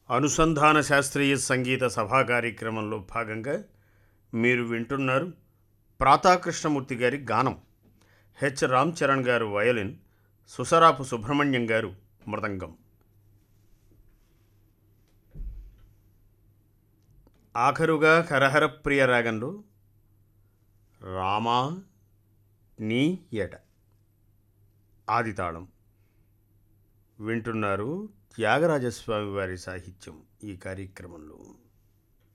అనుసంధాన శాస్త్రీయ సంగీత సభా కార్యక్రమంలో భాగంగా మీరు వింటున్నారు ప్రాతాకృష్ణమూర్తి గారి గానం హెచ్ రామ్ చరణ్ గారు వయలిన్ సుసరాపు సుబ్రహ్మణ్యం గారు మృదంగం ఆఖరుగా హరహర ప్రియ రాగంలో రామా నీ ఎడ ఆదితాళం వింటున్నారు త్యాగరాజస్వామి వారి సాహిత్యం ఈ కార్యక్రమంలో